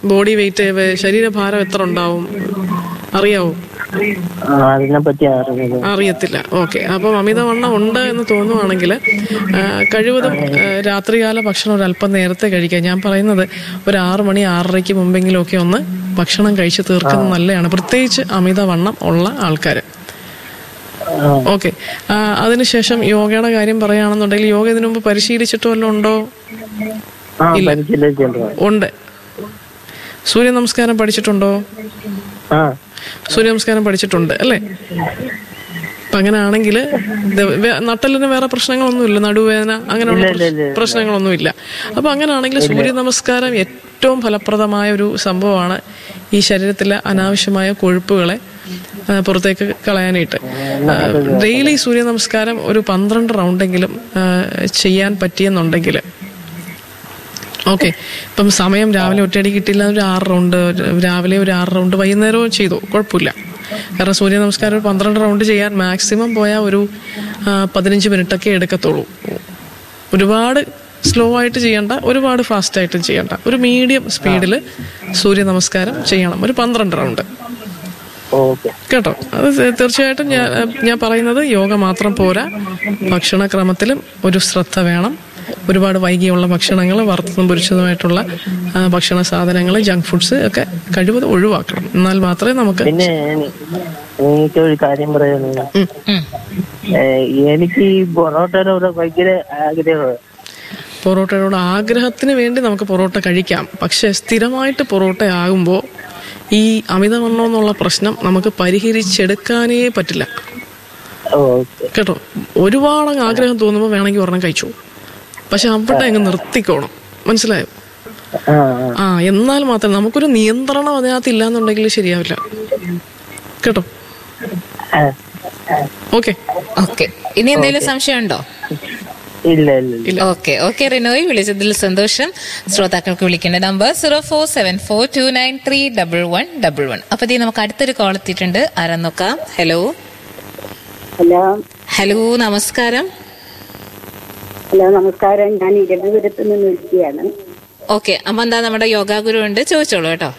Body weight ശരീരഭാരം എത്ര ഉണ്ടാവും അറിയാവോ ആ, അതിനെ പറ്റി അറിയുന്നത് അറിയത്തില്ല ഓക്കെ അപ്പം അമിതവണ്ണം ഉണ്ട് എന്ന് തോന്നുവാണെങ്കിൽ കഴിവതും ആ, രാത്രികാല ഭക്ഷണം ഒരു അല്പം നേരത്തെ കഴിക്കുക ഞാൻ പറയുന്നത് ഒരു ആറ് മണി ആറരയ്ക്ക് മുമ്പെങ്കിലും ഒക്കെ ഒന്ന് ഭക്ഷണം കഴിച്ച് തീർക്കുന്നത് നല്ലതാണ് പ്രത്യേകിച്ച് അമിതവണ്ണം ഉള്ള ആൾക്കാർ ഓക്കെ അതിനുശേഷം യോഗയുടെ കാര്യം പറയുകയാണെന്നുണ്ടെങ്കിൽ യോഗ ഇതിനു മുമ്പ് പരിശീലിച്ചിട്ട് വല്ലതും ഉണ്ടോ ആ പരിശീലിച്ചിട്ടുണ്ട് ഉണ്ട് സൂര്യ നമസ്കാരം പഠിച്ചിട്ടുണ്ടോ ആ സൂര്യ നമസ്കാരം പഠിച്ചിട്ടുണ്ട് അല്ലേ അപ്പൊ അങ്ങനെയാണെങ്കിൽ നട്ടലിന് വേറെ പ്രശ്നങ്ങളൊന്നുമില്ല നടുവേദന അങ്ങനെയുള്ള പ്രശ്- പ്രശ്നങ്ങളൊന്നുമില്ല അപ്പൊ അങ്ങനെയാണെങ്കിൽ സൂര്യ നമസ്കാരം ഏറ്റവും ഫലപ്രദമായ ഒരു സംഭവമാണ് ഈ ശരീരത്തിലെ അനാവശ്യമായ കൊഴുപ്പുകളെ ആ, പുറത്തേക്ക് കളയാനായിട്ട് ഡെയിലി സൂര്യ നമസ്കാരം ഒരു പന്ത്രണ്ട് റൗണ്ടെങ്കിലും ആ, ചെയ്യാൻ പറ്റിയെന്നുണ്ടെങ്കിൽ ഓക്കെ ഇപ്പം സമയം രാവിലെ ഒറ്റയടി കിട്ടിയില്ല ഒരു ആറ് റൗണ്ട് രാവിലെ ഒരു ആറ് റൗണ്ട് വൈകുന്നേരവും ചെയ്തു കുഴപ്പമില്ല കാരണം സൂര്യ നമസ്കാരം ഒരു പന്ത്രണ്ട് റൗണ്ട് ചെയ്യാൻ മാക്സിമം പോയാൽ ഒരു ആ, പതിനഞ്ച് മിനിറ്റൊക്കെ എടുക്കത്തുള്ളൂ ഒരുപാട് സ്ലോ ആയിട്ട് ചെയ്യണ്ട ഒരുപാട് ഫാസ്റ്റ് ആയിട്ടും ചെയ്യണ്ട ഒരു മീഡിയം സ്പീഡിൽ സൂര്യ നമസ്കാരം ചെയ്യണം ഒരു പന്ത്രണ്ട് റൗണ്ട് ഓക്കെ കേട്ടോ അത് തീർച്ചയായിട്ടും ഞാൻ ഞാൻ പറയുന്നത് യോഗ മാത്രം പോരാ ഭക്ഷണക്രമത്തിലും ഒരു ശ്രദ്ധ വേണം ഒരുപാട് വൈകിയുള്ള ഭക്ഷണങ്ങൾ വറുത്തതും പൊരിച്ചതുമായിട്ടുള്ള ആ, ഭക്ഷണ സാധനങ്ങൾ ജങ്ക് ഫുഡ്സ് ഒക്കെ കഴിവതും ഒഴിവാക്കണം എന്നാൽ മാത്രമേ നമുക്ക് പിന്നെ എനിക്ക് ഒരു കാര്യം പറയാനുള്ളത് ഉം. ഉം. ഏ, എനിക്ക് ഈ പൊറോട്ടയോട് ഭയങ്കര ആഗ്രഹമാണ് പൊറോട്ടയോട് ആഗ്രഹത്തിന് വേണ്ടി നമുക്ക് പൊറോട്ട കഴിക്കാം പക്ഷെ സ്ഥിരമായിട്ട് പൊറോട്ട ആകുമ്പോൾ ഈ അമിതവണ്ണം എന്നുള്ള പ്രശ്നം നമുക്ക് പരിഹരിച്ചെടുക്കാനേ പറ്റില്ല ഓക്കെ കേട്ടോ ഒരുപാട് അങ്ങ് ആഗ്രഹം തോന്നുമ്പോൾ വേണമെങ്കിൽ ഒരെണ്ണം കഴിച്ചു പക്ഷെ അവിടെ അങ്ങ് നിർത്തിക്കോണം മനസ്സിലായോ ആ ആ. ആ എന്നാൽ മാത്രം നമുക്കൊരു നിയന്ത്രണം അതിനകത്ത് ഇല്ലാന്നുണ്ടെങ്കിൽ ശരിയാവില്ല കേട്ടോ ആ. ഓക്കെ ഓക്കെ ഇനി എന്തെങ്കിലും സംശയമുണ്ടോ ഇല്ല ഇല്ല ഇല്ല ഓക്കെ ഓക്കെ റിനോയ് വിളിച്ചതിൽ സന്തോഷം ശ്രോതാക്കൾക്ക് വിളിക്കേണ്ട number zero four seven four two nine three double one double one അപ്പൊ ദേ നമുക്ക് അടുത്തൊരു കോൾ എത്തിയിട്ടുണ്ട് ആരാ നോക്കാം ഹലോ ഹലോ ഹലോ നമസ്കാരം ഹലോ നമസ്കാരം ഞാൻ ഇരവിപുരത്ത് നിന്ന് വിളിക്കുകയാണ് ഓക്കെ അമ്മ എന്താ നമ്മുടെ യോഗാ ഗുരു ഉണ്ട് ചോദിച്ചോളൂ കേട്ടോ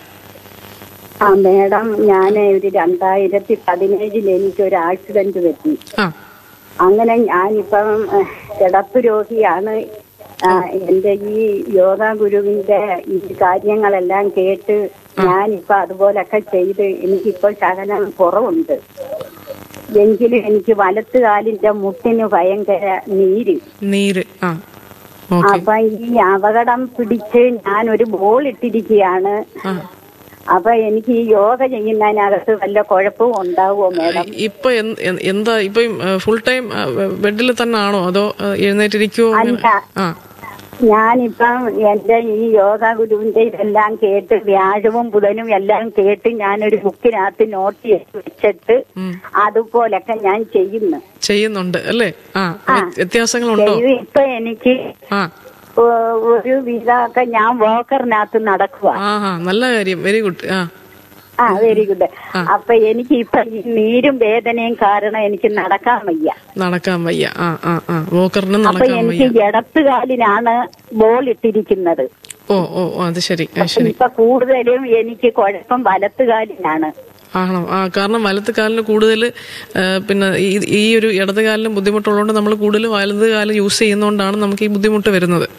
ആ മേഡം ഞാൻ ഒരു രണ്ടായിരത്തി പതിനേഴിൽ എനിക്ക് ഒരു ആക്സിഡന്റ് പറ്റി ആ അങ്ങനെ ഞാനിപ്പം ഏഹ്, കിടപ്പ് രോഗിയാണ് ആ, എന്റെ ഈ യോഗ ഗുരുവിന്റെ ഈ കാര്യങ്ങളെല്ലാം കേട്ട് ഞാനിപ്പോ അതുപോലൊക്കെ ചെയ്ത് എനിക്കിപ്പോൾ ശകലം കുറവുണ്ട് എങ്കിലും എനിക്ക് വലത്ത് കാലിന്റെ മുട്ടിന് ഭയങ്കര നീര് നീര് ആ ഓക്കെ അപ്പൊ ഈ അപകടം പിടിച്ച് ഞാൻ ഒരു ബോൾ ഇട്ടിരിക്കുകയാണ് ആ അപ്പൊ എനിക്ക് ഈ യോഗ ചെയ്യുന്നതിനകത്ത് വല്ല കുഴപ്പവും ഉണ്ടാവുമോ മേഡം ഇപ്പൊ എന്ത്- എന്ത്- എന്താ ഇപ്പൊ ഫുൾ ടൈം ബെഡിൽ തന്നെ ആണോ അതോ ആ, എഴുന്നേറ്റിരിക്കുവോ അല്ല. ആ ഞാനിപ്പം എന്റെ ഈ യോഗ ഗുരുവിന്റെ ഇതെല്ലാം കേട്ട് വ്യാഴവും ബുധനും എല്ലാം കേട്ട് ഞാനൊരു ബുക്കിനകത്ത് നോട്ട് ചെയ്ത് വെച്ചിട്ട് അതുപോലൊക്കെ ഞാൻ ചെയ്യുന്നു ചെയ്യുന്നുണ്ട് അല്ലേ ആ വ്യത്യാസങ്ങളുണ്ടോ ചെയ്ത് ഇപ്പൊ എനിക്ക് ആ ഒ- ഒരു വിധമൊക്കെ ഞാൻ വോക്കറിനകത്ത് നടക്കുക ആ ആ നല്ല കാര്യം വെരി ഗുഡ് ആ ആ വെരി ഗുഡ് അപ്പൊ എനിക്ക് ഇപ്പൊ ഈ നീരും വേദനയും കാരണം എനിക്ക് നടക്കാൻ വയ്യ നടക്കാൻ വയ്യ ആ ആ ആ വോക്കറിനും അപ്പൊ നടക്കാൻ എനിക്ക് വയ്യ ഇടത്തുകാലിനാണ് ബോൾ ഇട്ടിരിക്കുന്നത് ഓ ഓ ഓ, അത് ശരി ആ, ശരി ഇപ്പൊ കൂടുതലും എനിക്ക് കുഴപ്പം വലത്തുകാലിനാണ് ആണോ ആ കാരണം വലത്ത് കാലിന് കൂടുതൽ പിന്നെ ഈ- ഈ ഒരു ഇടത് കാലിന് ബുദ്ധിമുട്ടുള്ളതുകൊണ്ട് നമ്മൾ കൂടുതൽ വലത് കാലം യൂസ് ചെയ്യുന്നതുകൊണ്ടാണ് നമുക്ക് ഈ ബുദ്ധിമുട്ട് വരുന്നത്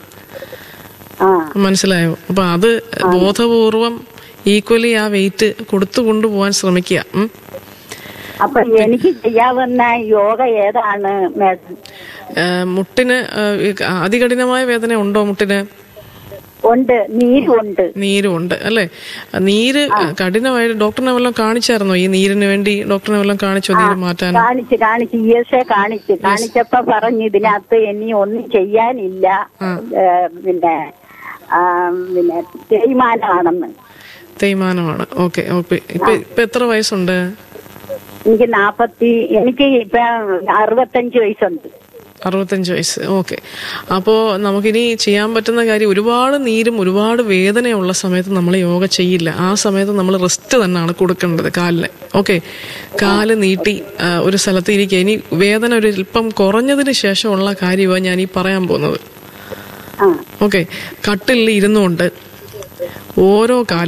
ആ മനസ്സിലായോ അപ്പൊ അത് ബോധപൂർവം ഈക്വലി ആ വെയിറ്റ് കൊടുത്തു കൊണ്ടുപോകാൻ ശ്രമിക്കുക ഉം. അപ്പൊ എനിക്ക് ചെയ്യാവുന്ന യോഗ ഏതാണ് മേഡം ഏ, മുട്ടിന് ഏ, ഈ അതികഠിനമായ വേദന ഉണ്ടോ മുട്ടിന് ഉണ്ട് നീരുണ്ട് നീരും ഉണ്ട് അല്ലേ നീര് കഠിനമായിട്ട് ഡോക്ടറിനെ വല്ലതും കാണിച്ചായിരുന്നോ ഈ നീരിന് വേണ്ടി ഡോക്ടറിനെ വല്ലതും കാണിച്ചോ നീര് മാറ്റാൻ കാണിച്ച് കാണിച്ച് ഇ എസ് എ കാണിച്ച് കാണിച്ചപ്പോ പറഞ്ഞു ഇതിനകത്ത് ഇനി ഒന്നും ചെയ്യാനില്ല ഏ, പിന്നെ ആ, പിന്നെ തേയ്മാനമാണെന്ന് തേയ്മാനമാണ് ഓക്കെ ഓക്കെ ഇപ്പൊ ഇപ്പൊ എത്ര വയസ്സുണ്ട് എനിക്ക് നാപ്പത്തി എനിക്ക് ഇപ്പൊ അറുപത്തഞ്ച് വയസ്സുണ്ട് അറുപത്തഞ്ച് വയസ്സ് ഓക്കെ അപ്പോൾ നമുക്കിനി ചെയ്യാൻ പറ്റുന്ന കാര്യം ഒരുപാട് നീരും ഒരുപാട് വേദനയുള്ള സമയത്ത് നമ്മൾ യോഗ ചെയ്യില്ല ആ സമയത്ത് നമ്മൾ റെസ്റ്റ് തന്നെയാണ് കൊടുക്കേണ്ടത് കാലിന് ഓക്കെ കാല് നീട്ടി ആ, ഒരു സ്ഥലത്ത് ഇരിക്കുക ഇനി വേദന ഒരു അല്പം കുറഞ്ഞതിന് ശേഷമുള്ള കാര്യമാണ് ഞാൻ ഈ പറയാൻ പോകുന്നത് ആ ഓക്കെ കട്ടിലിൽ ഇരുന്നുകൊണ്ട് ഓരോ കാലും